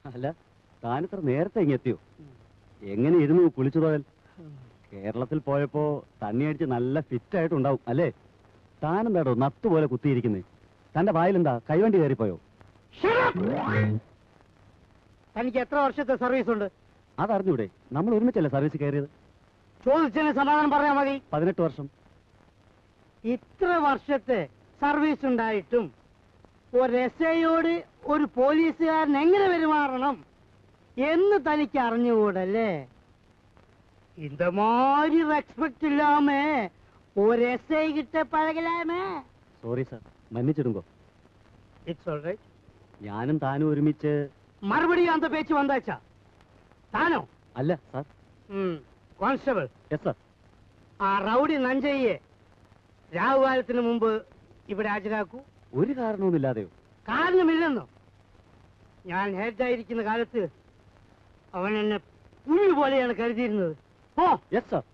അല്ല താനിത്ര നേരത്തെ ഇങ്ങെത്തിയോ എങ്ങനെ ഇരുന്നു കുളിച്ചു പോയാൽ കേരളത്തിൽ പോയപ്പോ തണ്ണി അടിച്ച് നല്ല ഫിറ്റ് ആയിട്ടുണ്ടാവും അല്ലേ താനെന്താടോ നത്ത് പോലെ കുത്തിയിരിക്കുന്നേ തന്റെ വായിലെന്താ കൈവണ്ടി കയറിപ്പോയോ തനിക്ക് എത്ര വർഷത്തെ സർവീസ് ഉണ്ട് അതറിഞ്ഞൂടെ നമ്മൾ ഒരുമിച്ചല്ലേ സർവീസ് കയറിയത് ചോദിച്ചതിന് സമാധാനം പറഞ്ഞാൽ മതി പതിനെട്ട് വർഷം ഇത്ര വർഷത്തെ സർവീസ് ഉണ്ടായിട്ടും ഒരു എസ് ഐയോട് ഒരു പോലീസുകാരൻ എങ്ങനെ പെരുമാറണം എന്ന് തനിക്ക് അറിഞ്ഞുകൂടല്ലേ இந்த மாதிரி ரெஸ்பெக்ட் இல்லாம ஒரு எஸ்ஐ கிட்ட பழகலாமே സോറി സാർ മன்னிச்சிடுங்கோ இட்ஸ் ஆல் ரைட் ഞാനും താനും ഒരുമിച്ച് மறுபடியும் அந்த பேச்சு வந்தாச்சா தானோ അല്ല സാർ ம் கான்ஸ்டபிள் യെസ് സാർ ആ റൗഡി നഞ്ചയ്യെ രാഹുകാലത്തിന് മുമ്പ് ഇവിടെ ഹാജരാക്കൂ ഒരു കാരണവുമില്ലാതെയോ കാരണമില്ലെന്നോ ഞാൻ ഹെഡായിരിക്കുന്ന കാലത്ത് അവൻ എന്നെ പുല്ല് പോലെയാണ് കരുതിയിരുന്നത് oh yes sir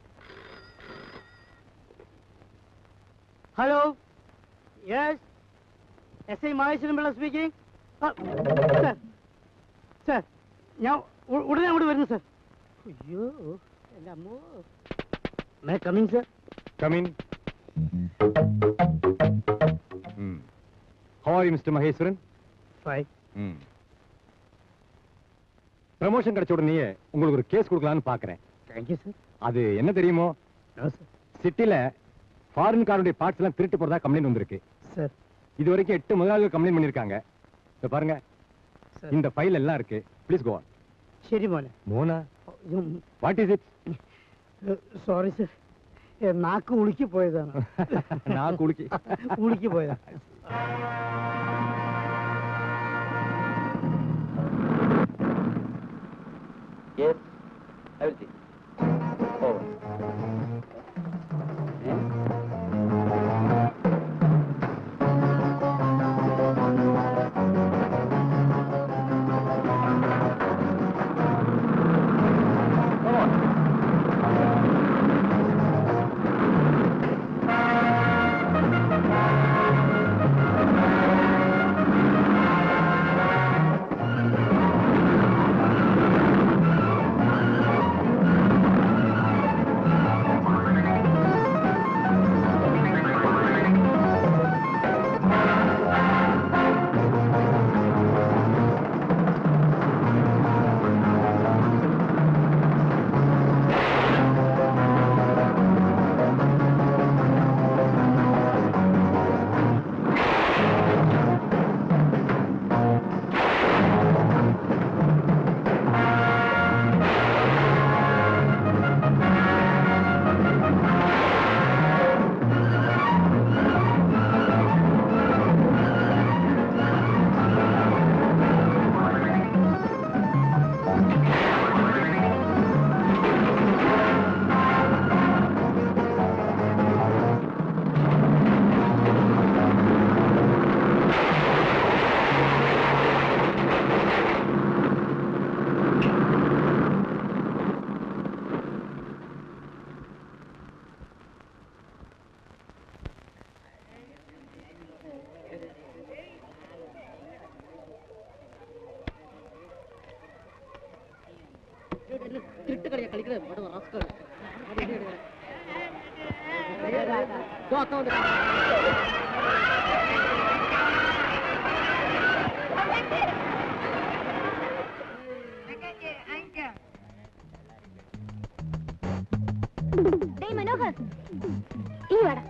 hello yes S I Maheshwaran Pillai speaking sir sir ഞാൻ ഉ- ഉടനെ അങ്ങോട്ട് വരുന്നു സാർ അയ്യോ എൻ്റെ അമ്മോ may coming sir Come in. Hmm. How are you, Mr. Maheswaran? Fine Hmm. Promotion கிடைச்ச உடனேயே உங்களுக்கு ஒரு கேஸ் கொடுக்கலாம்னு பாக்குறேன் താങ്ക് യു സാർ அது என்ன தெரியுமோ നോ സാർ சிட்டில ஃபாரின் காருடைய பார்ட்ஸ் எல்லாம் திருட்டு போறதா கம்ப்ளைண்ட் வந்திருக்கு സാർ இது வரைக்கும் எட்டு முதலாளிகள் கம்ப்ளைண்ட் பண்ணிருக்காங்க இப்ப பாருங்க സാർ இந்த ஃபைல் எல்லாம் இருக்கு ப்ளீஸ் கோ ശരി മോനെ மோனா what is it sorry sir നാക്ക് ഉളുക്കി പോയതാണ് நான் குலுக்கி ഉളുക്കി പോയതാ യെസ് ഐ വിൽ സീ ഓ ഡേയ് മനോഹർ ഈ വാടാ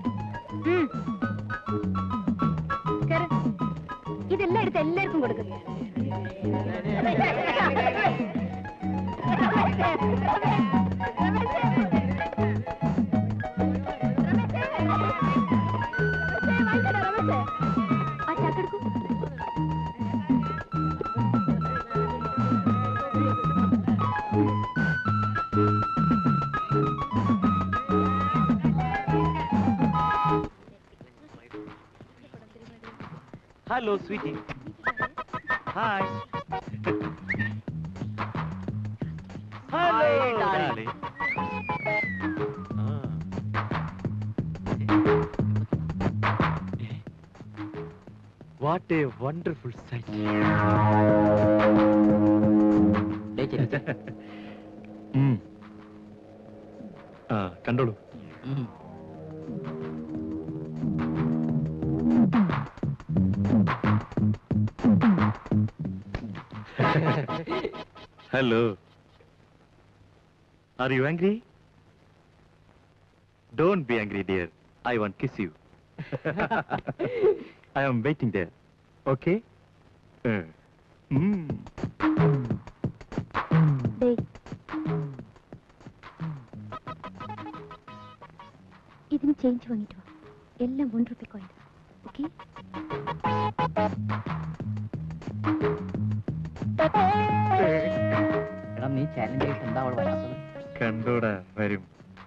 ഉം. കേറ്. ഇതെല്ലാം എടുത്ത് എല്ലാവർക്കും കൊടുക്കും ആ ചാക്കെടുക്കൂ hello sweety hi hello darling വാ വാട്ട് എ വണ്ടർഫുൾ സൈറ്റ് ആ കണ്ടോളൂ hello are you angry don't be angry dear I want kiss you I am waiting there okay ദേ ഇതിന് ചേഞ്ച് വാങ്ങിട്ട് വാ എല്ലാം വൺ റുപ്പി കോയിൻസ് ഓക്കെ എടാ നീ ചാലഞ്ച് ആയിട്ട് എന്താ അവൾ വരാത്തത് കണ്ടോടാ വരും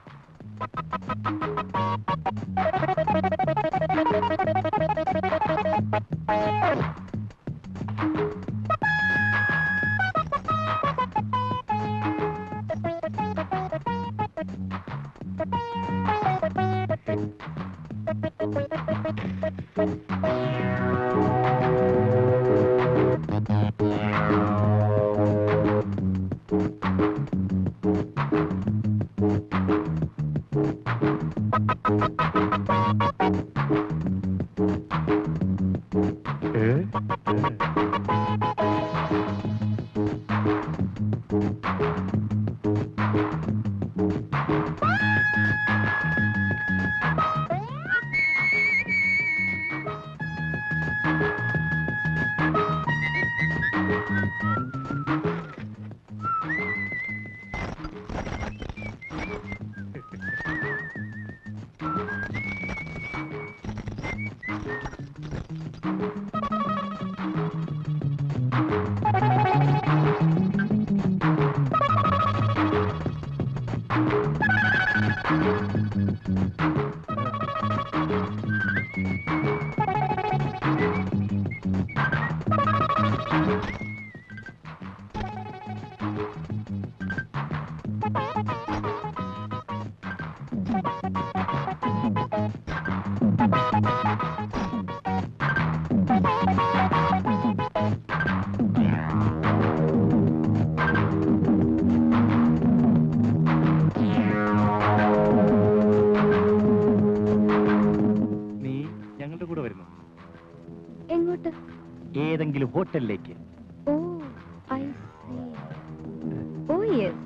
നീ ഞങ്ങളുടെ കൂടെ വരുന്നു എങ്ങോട്ട് ഏതെങ്കിലും ഹോട്ടലിലേക്ക് oh I see oh yes